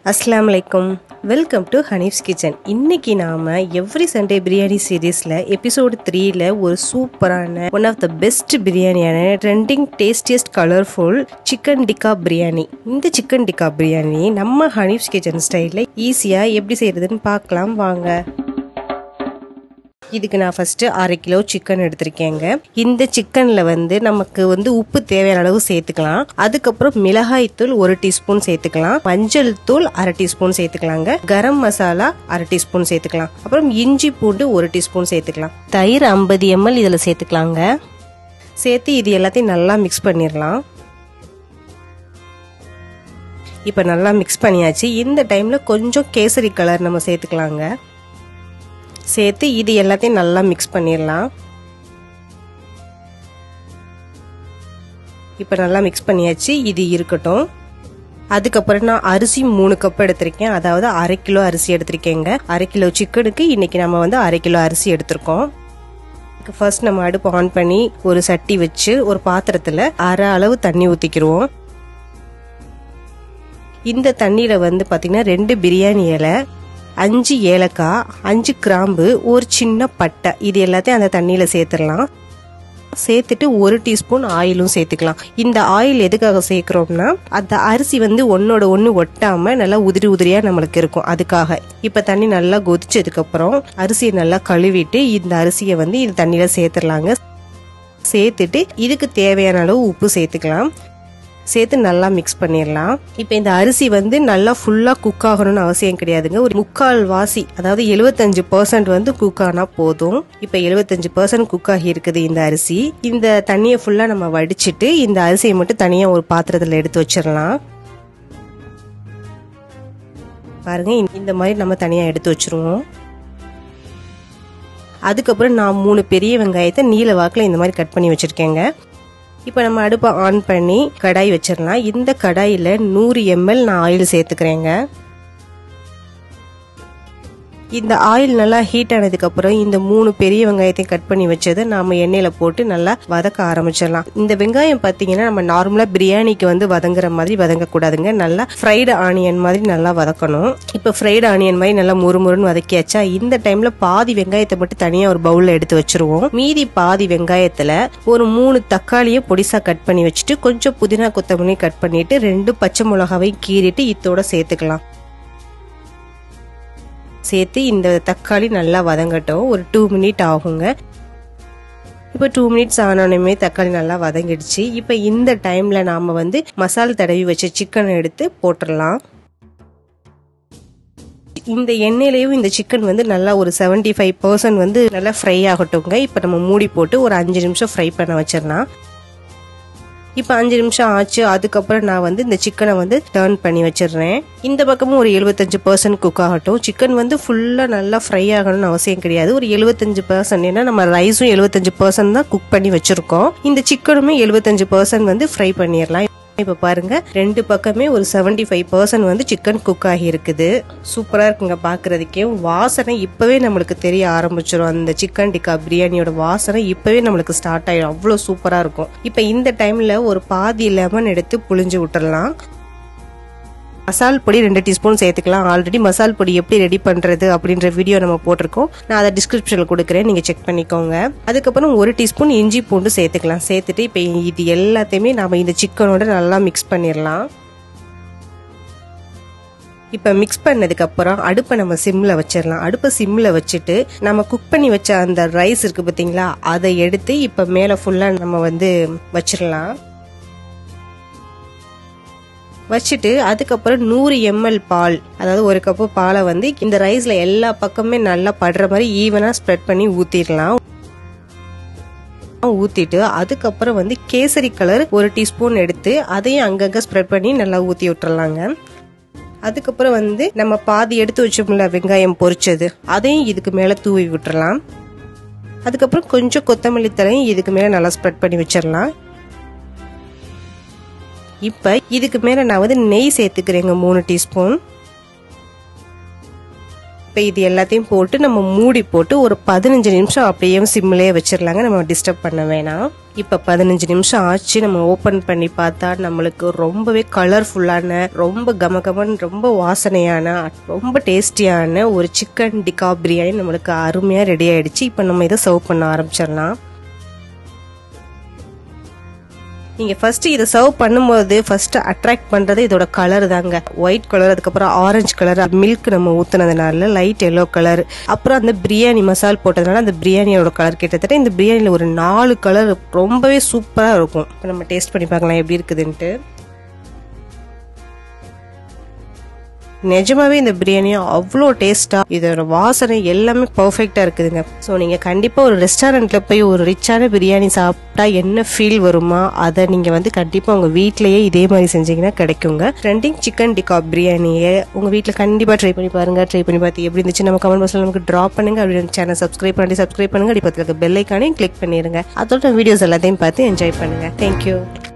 அஸ்ஸலாமு அலைக்கும் welcome to Hanif's kitchen இன்னைக்கு நாம எவ்ரி சண்டே பிரியாணி சீரீஸ்ல எபிசோடு த்ரீல ஒரு சூப்பரான ஒன் ஆஃப் த பெஸ்ட் பிரியாணியான trending tastiest colourful chicken tikka biryani இந்த சிக்கன் டிக்கா பிரியாணி நம்ம ஹனீஃப்ஸ் கிச்சன் ஸ்டைலில் ஈஸியாக எப்படி செய்யறதுன்னு பார்க்கலாம் வாங்க இதுக்கு நான் ஃபஸ்ட்டு அரை கிலோ சிக்கன் எடுத்திருக்கேங்க இந்த சிக்கனில் வந்து நமக்கு வந்து உப்பு தேவையான அளவு சேர்த்துக்கலாம் அதுக்கப்புறம் மிளகாய்த்தூள் ஒரு டீஸ்பூன் சேர்த்துக்கலாம் மஞ்சள் தூள் அரை டீஸ்பூன் சேர்த்துக்கலாங்க கரம் மசாலா அரை டீஸ்பூன் சேர்த்துக்கலாம் அப்புறம் இஞ்சி பூண்டு ஒரு டீஸ்பூன் சேர்த்துக்கலாம் தயிர் ஐம்பது எம்எல் இதில் சேர்த்துக்கலாங்க சேர்த்து இது எல்லாத்தையும் நல்லா மிக்ஸ் பண்ணிடலாம் இப்போ நல்லா மிக்ஸ் பண்ணியாச்சு இந்த டைமில் கொஞ்சம் கேசரி கலர் நம்ம சேர்த்துக்கலாங்க சேர்த்து இது எல்லாத்தையும் நல்லா மிக்ஸ் பண்ணிடலாம் இப்போ நல்லா மிக்ஸ் பண்ணியாச்சு இது இருக்கட்டும் அதுக்கப்புறம் நான் அரிசி மூணு கப் எடுத்திருக்கேன் அதாவது அரை கிலோ அரிசி எடுத்திருக்கேங்க அரை கிலோ சிக்கனுக்கு இன்னைக்கு நம்ம வந்து அரை கிலோ அரிசி எடுத்திருக்கோம் ஃபர்ஸ்ட் நம்ம அடுப்பு ஆன் பண்ணி ஒரு சட்டி வச்சு ஒரு பாத்திரத்தில் அரை அளவு தண்ணி ஊற்றிக்கிடுவோம் இந்த தண்ணியில் வந்து பார்த்திங்கன்னா ரெண்டு பிரியாணி இலை அஞ்சு ஏலக்காய் அஞ்சு கிராம்பு ஒரு சின்ன பட்டை இது எல்லாத்தையும் அந்த தண்ணியில் சேர்த்துடலாம் சேர்த்துட்டு ஒரு டீஸ்பூன் ஆயிலும் சேர்த்துக்கலாம் இந்த ஆயில் எதுக்காக சேர்க்குறோம்னா அந்த அரிசி வந்து ஒன்னோட ஒன்று ஒட்டாம நல்லா உதிரி உதிரியாக நம்மளுக்கு இருக்கும் அதுக்காக இப்போ தண்ணி நல்லா கொதிச்சதுக்கப்புறம் அரிசியை நல்லா கழுவிட்டு இந்த அரிசியை வந்து இந்த தண்ணியில் சேர்த்துடலாங்க சேர்த்துட்டு இதுக்கு தேவையான அளவு உப்பு சேர்த்துக்கலாம் சேர்த்து நல்லா மிக்ஸ் பண்ணிடலாம் இப்போ இந்த அரிசி வந்து நல்லா ஃபுல்லாக குக் ஆகணும்னு அவசியம் கிடையாதுங்க ஒரு முக்கால் வாசி அதாவது எழுபத்தஞ்சு பர்சன்ட் வந்து குக் ஆனால் போதும் இப்போ எழுபத்தஞ்சு பர்சன்ட் குக் ஆகி இருக்குது இந்த அரிசி இந்த தண்ணியை ஃபுல்லாக நம்ம வடிச்சிட்டு இந்த அரிசியை மட்டும் தனியாக ஒரு பாத்திரத்தில் எடுத்து வச்சிடலாம் பாருங்க இந்த மாதிரி நம்ம தனியாக எடுத்து வச்சிருவோம் அதுக்கப்புறம் நான் மூணு பெரிய வெங்காயத்தை நீல வாக்கில் இந்த மாதிரி கட் பண்ணி வச்சுருக்கேங்க இப்போ நம்ம அடுப்பை ஆன் பண்ணி கடாய் வச்சிடலாம் இந்த கடாயில் நூறு எம்எல் நான் ஆயில் சேர்த்துக்கிறேங்க இந்த ஆயில் நல்லா ஹீட் ஆனதுக்கப்புறம் இந்த மூணு பெரிய வெங்காயத்தையும் கட் பண்ணி வச்சதை நாம எண்ணெயில் போட்டு நல்லா வதக்க ஆரம்பிச்சிடலாம் இந்த வெங்காயம் பார்த்தீங்கன்னா நம்ம நார்மலாக பிரியாணிக்கு வந்து வதங்குற மாதிரி வதங்கக்கூடாதுங்க நல்லா ஃப்ரைடு ஆனியன் மாதிரி நல்லா வதக்கணும் இப்போ ஃப்ரைடு ஆனியன் மாதிரி நல்லா முறுமுறுன்னு வதக்கியாச்சா இந்த டைமில் பாதி வெங்காயத்தை மட்டும் தனியாக ஒரு பவுலில் எடுத்து வச்சிருவோம் மீதி பாதி வெங்காயத்தில் ஒரு மூணு தக்காளியை பொடிசா கட் பண்ணி வச்சுட்டு கொஞ்சம் புதினா கொத்தமல்லி கட் பண்ணிட்டு ரெண்டு பச்சை மிளகாவையும் கீறிட்டு இத்தோட சேர்த்துக்கலாம் சேர்த்து இந்த தக்காளி நல்லா வதங்கட்டும் ஒரு டூ மினிட் ஆகுங்க இப்போ டூ மினிட்ஸ் ஆனோடனே தக்காளி நல்லா வதங்கிடுச்சு இப்போ இந்த டைமில் நாம் வந்து மசால் தடவி வச்ச சிக்கனை எடுத்து போட்டுடலாம் இந்த எண்ணெயிலையும் இந்த சிக்கன் வந்து நல்லா ஒரு செவன்டி ஃபைவ் பர்சன்ட் வந்து நல்லா ஃப்ரை ஆகட்டுங்க இப்போ நம்ம மூடி போட்டு ஒரு அஞ்சு நிமிஷம் ஃப்ரை பண்ண வச்சிடலாம் இப்போ அஞ்சு நிமிஷம் ஆச்சு அதுக்கப்புறம் நான் வந்து இந்த சிக்கனை வந்து டேர்ன் பண்ணி வச்சிடுறேன் இந்த பக்கமும் ஒரு எழுபத்தஞ்சு பர்சன்ட் குக் ஆகட்டும் சிக்கன் வந்து ஃபுல்லாக நல்லா ஃப்ரை ஆகணும்னு அவசியம் கிடையாது ஒரு எழுபத்தஞ்சு பர்சன்ட் ஏன்னா நம்ம ரைஸும் எழுபத்தஞ்சு பர்சன்ட் தான் குக் பண்ணி வச்சிருக்கோம் இந்த சிக்கனுமே எழுபத்தஞ்சு பர்சன்ட் வந்து ஃப்ரை பண்ணிடலாம் இப்போ பாருங்க ரெண்டு பக்கமே ஒரு செவன்டி ஃபைவ் பர்சன்ட் வந்து சிக்கன் குக் ஆகி இருக்குது சூப்பராக இருக்குங்க பார்க்கறதுக்கே வாசனை இப்போவே நம்மளுக்கு தெரிய ஆரம்பிச்சிடும் அந்த சிக்கன் டிக்கா பிரியாணியோட வாசனை இப்போவே நம்மளுக்கு ஸ்டார்ட் ஆயிடும் அவ்வளோ சூப்பராக இருக்கும் இப்போ இந்த டைமில் ஒரு பாதி லெமன் எடுத்து புளிஞ்சு விட்டுறலாம் மசால் பொடி ரெண்டு டீஸ்பூன் சேர்த்துக்கலாம் ஆல்ரெடி மசால் பொடி எப்படி ரெடி பண்ணுறது அப்படின்ற வீடியோ நம்ம போட்டிருக்கோம் நான் அதை டிஸ்கிரிப்ஷனில் கொடுக்குறேன் நீங்கள் செக் பண்ணிக்கோங்க அதுக்கப்புறம் ஒரு டீஸ்பூன் இஞ்சி பூண்டு சேர்த்துக்கலாம் சேர்த்துட்டு இப்போ இது எல்லாத்தையுமே நம்ம இந்த சிக்கனோட நல்லா மிக்ஸ் பண்ணிடலாம் இப்போ மிக்ஸ் பண்ணதுக்கப்புறம் அடுப்பை நம்ம சிம்மில் வச்சிடலாம் அடுப்பை சிம்மில் வச்சுட்டு நம்ம குக் பண்ணி வச்ச அந்த ரைஸ் இருக்குது பார்த்தீங்களா அதை எடுத்து இப்போ மேலே ஃபுல்லாக நம்ம வந்து வச்சிடலாம் வச்சுட்டு அதுக்கப்புறம் நூறு எம்எல் பால் அதாவது ஒரு கப்பு பாலை வந்து இந்த ரைஸ்ல எல்லா பக்கமே நல்லா படுற மாதிரி ஈவனா ஸ்ப்ரெட் பண்ணி ஊத்திடலாம் ஊத்திட்டு அதுக்கப்புறம் வந்து கேசரி கலர் ஒரு டீஸ்பூன் எடுத்து அதையும் அங்கங்க ஸ்ப்ரெட் பண்ணி நல்லா ஊத்தி விட்டுறலாங்க அதுக்கப்புறம் வந்து நம்ம பாதி எடுத்து வச்சோம்ல வெங்காயம் பொரிச்சது அதையும் இதுக்கு மேல தூவி விட்டுறலாம் அதுக்கப்புறம் கொஞ்சம் கொத்தமல்லி தலையும் இதுக்கு மேல நல்லா ஸ்ப்ரெட் பண்ணி வச்சிடலாம் இப்போ இதுக்கு மேலே நான் வந்து நெய் சேர்த்துக்கிறேங்க மூணு டீஸ்பூன் இப்போ பட்டை இது எல்லாத்தையும் போட்டு நம்ம மூடி போட்டு ஒரு பதினஞ்சு நிமிஷம் அப்படியே சிம்லேயே வச்சிடலாங்க நம்ம டிஸ்டர்ப் பண்ண வேணாம் இப்போ பதினஞ்சு நிமிஷம் ஆச்சு நம்ம ஓப்பன் பண்ணி பார்த்தா நம்மளுக்கு ரொம்பவே கலர்ஃபுல்லான ரொம்ப கமகமன் ரொம்ப வாசனையான ரொம்ப டேஸ்டியான ஒரு சிக்கன் டிக்கா பிரியாணி நம்மளுக்கு அருமையாக ரெடி ஆயிடுச்சு இப்போ நம்ம இதை சர்வ் பண்ண ஆரம்பிச்சிடலாம் நீங்கள் ஃபஸ்ட்டு இதை சர்வ் பண்ணும்போது ஃபஸ்ட்டு அட்ராக்ட் பண்ணுறது இதோட கலர் தாங்க ஒயிட் கலர் அதுக்கப்புறம் ஆரஞ்சு கலர் மில்க் நம்ம ஊற்றுனதுனால லைட் எல்லோ கலர் அப்புறம் அந்த பிரியாணி மசால் போட்டதுனால அந்த பிரியாணியோட கலர் கிட்டத்தட்ட இந்த பிரியாணியில் ஒரு நாலு கலர் ரொம்பவே சூப்பராக இருக்கும் இப்போ நம்ம டேஸ்ட் பண்ணி பார்க்கலாம் எப்படி இருக்குதுன்ட்டு நிஜமாவே இந்த பிரியாணி அவ்வளோ டேஸ்டா இதோட வாசனை எல்லாமே பர்ஃபெக்டா இருக்குதுங்க ஸோ நீங்க கண்டிப்பா ஒரு ரெஸ்டாரண்ட்ல போய் ஒரு ரிச்சான பிரியாணி சாப்பிட்டா என்ன ஃபீல் வருமா அதை நீங்க வந்து கண்டிப்பா உங்க வீட்லயே இதே மாதிரி செஞ்சீங்கன்னா கிடைக்குங்க ட்ரெண்டிங் சிக்கன் டிக்கா பிரியாணியை உங்க வீட்டில் கண்டிப்பா ட்ரை பண்ணி பாருங்க ட்ரை பண்ணி பார்த்து எப்படி இருந்துச்சு நம்ம கமெண்ட் பாக்ஸ்ல நமக்கு ட்ராப் பண்ணுங்க அப்படி சேனல் சப்ஸ்கிரைப் பண்ணி சப்ஸ்கிரைப் பண்ணுங்க அப்படி பக்கத்துல பெல் ஐக்கானையும் கிளிக் பண்ணிருங்க அதோட வீடியோஸ் எல்லாத்தையும் பார்த்து என்ஜாய் பண்ணுங்க தேங்க்யூ